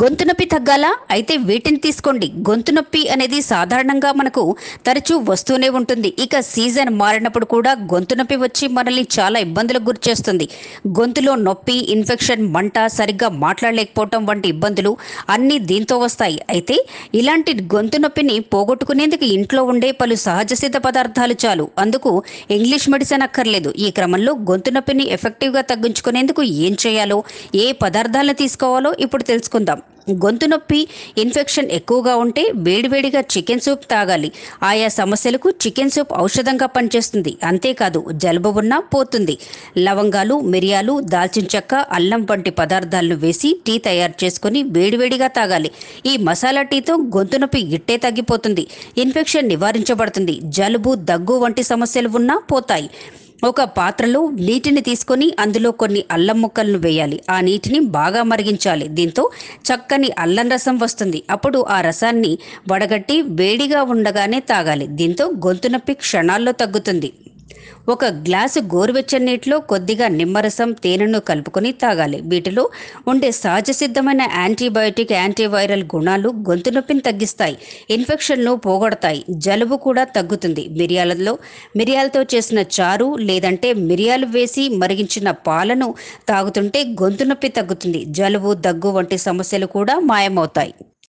గొంతు నొప్పి తగ్గాలా అయితే వీటిని తీసుకోండి గొంతు నొప్పి అనేది సాధారణంగా మనకు తరచూ వస్తూనే ఉంటుంది ఇక సీజన్ మారినప్పుడు కూడా గొంతు నొప్పి వచ్చి మనల్ని చాలా ఇబ్బందులకు గురి చేస్తుంది గొంతులో నొప్పి ఇన్ఫెక్షన్ మంట సరిగ్గా మాట్లాడలేకపోవటం వంటి ఇబ్బందులు అన్నీ దీంతో వస్తాయి అయితే ఇలాంటి గొంతు నొప్పిని పోగొట్టుకునేందుకు ఇంట్లో ఉండే పలు సహజ సిద్ధ పదార్థాలు చాలు అందుకు ఇంగ్లీష్ మెడిసిన్ అక్కర్లేదు ఈ క్రమంలో గొంతు నొప్పిని ఎఫెక్టివ్గా తగ్గించుకునేందుకు ఏం చేయాలో ఏ పదార్థాలను తీసుకోవాలో ఇప్పుడు తెలుసుకుందాం గొంతు నొప్పి ఇన్ఫెక్షన్ ఎక్కువగా ఉంటే వేడివేడిగా చికెన్ సూప్ తాగాలి ఆయా సమస్యలకు చికెన్ సూప్ ఔషధంగా పనిచేస్తుంది అంతేకాదు జలుబు ఉన్నా పోతుంది లవంగాలు మిరియాలు దాల్చిన చెక్క అల్లం వంటి పదార్థాలను వేసి టీ తయారు చేసుకుని వేడివేడిగా తాగాలి ఈ మసాలా టీతో గొంతు నొప్పి ఇట్టే తగ్గిపోతుంది ఇన్ఫెక్షన్ నివారించబడుతుంది జలుబు దగ్గు వంటి సమస్యలు ఉన్నా పోతాయి ఒక పాత్రలో నీటిని తీసుకొని అందులో కొన్ని అల్లం ముక్కలను వేయాలి ఆ నీటిని బాగా మరిగించాలి దీంతో చక్కని అల్లం రసం వస్తుంది అప్పుడు ఆ రసాన్ని వడగట్టి వేడిగా ఉండగానే తాగాలి దీంతో గొంతు నొప్పి క్షణాల్లో తగ్గుతుంది ఒక గ్లాసు గోరువెచ్చని నీటిలో కొద్దిగా నిమ్మరసం తేనెను కలుపుకొని తాగాలి వీటిలో ఉండే సహజ సిద్ధమైన యాంటీబయోటిక్ యాంటీవైరల్ గుణాలు గొంతు నొప్పిని తగ్గిస్తాయి ఇన్ఫెక్షన్ను పోగొడతాయి జలుబు కూడా తగ్గుతుంది మిరియాలలో మిరియాలతో చేసిన చారు లేదంటే మిరియాలు వేసి మరిగించిన పాలను తాగుతుంటే గొంతు నొప్పి తగ్గుతుంది జలుబు దగ్గు వంటి సమస్యలు కూడా మాయమవుతాయి